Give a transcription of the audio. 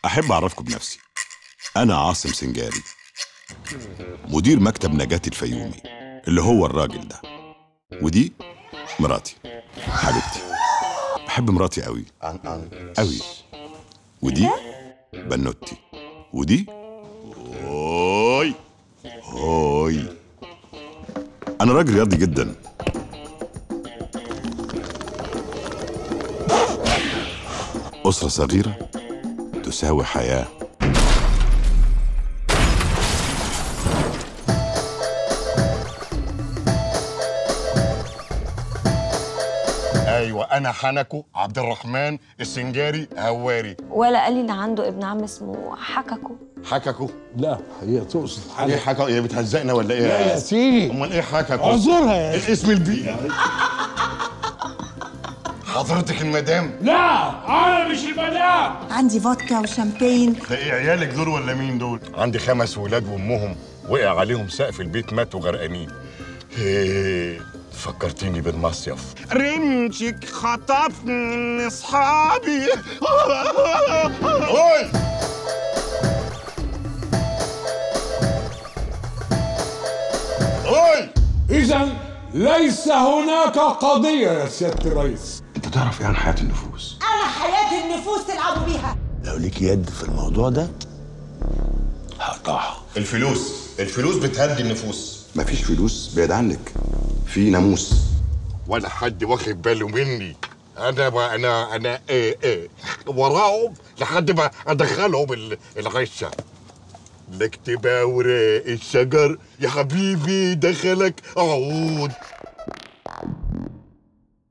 أحب أعرفكم بنفسي أنا عاصم سنجاري مدير مكتب نجاة الفيومي اللي هو الراجل ده ودي مراتي حبيبتي بحب مراتي قوي قوي ودي بنوتي ودي هوي هوي أنا راجل رياضي جدا أسرة صغيرة تساوي حياة ايوه انا حنكو عبد الرحمن السنجاري هواري ولا قال لي ان عنده ابن عم اسمه حككو حككو لا هي تقصد ايه حاجه حككو هي بتهزقنا ولا ايه لا يا سيدي امال ايه حككو اعذرها يا أخي. الاسم البيئي حضرتك المدام لا انا مش المدام عندي فودكا وشامبين ده ايه عيالك دول ولا مين دول عندي خمس ولاد وامهم وقع عليهم سقف البيت ماتوا غرقانين هيه، فكرتيني بالمصيف رمشك خطفني من اصحابي اوي اوي اذا ليس هناك قضيه يا سياده الرئيس أنت تعرف إيه عن حياة النفوس؟ انا حياه النفوس تلعبوا بيها لو ليك يد في الموضوع ده هقطعها الفلوس الفلوس بتهدي النفوس مفيش فلوس بعيد عنك في ناموس ولا حد واخد باله مني انا بقى انا انا ايه ايه وراهم لحد ما ادخلهم ال- العشه لك تبقى وراق الشجر يا حبيبي دخلك اعود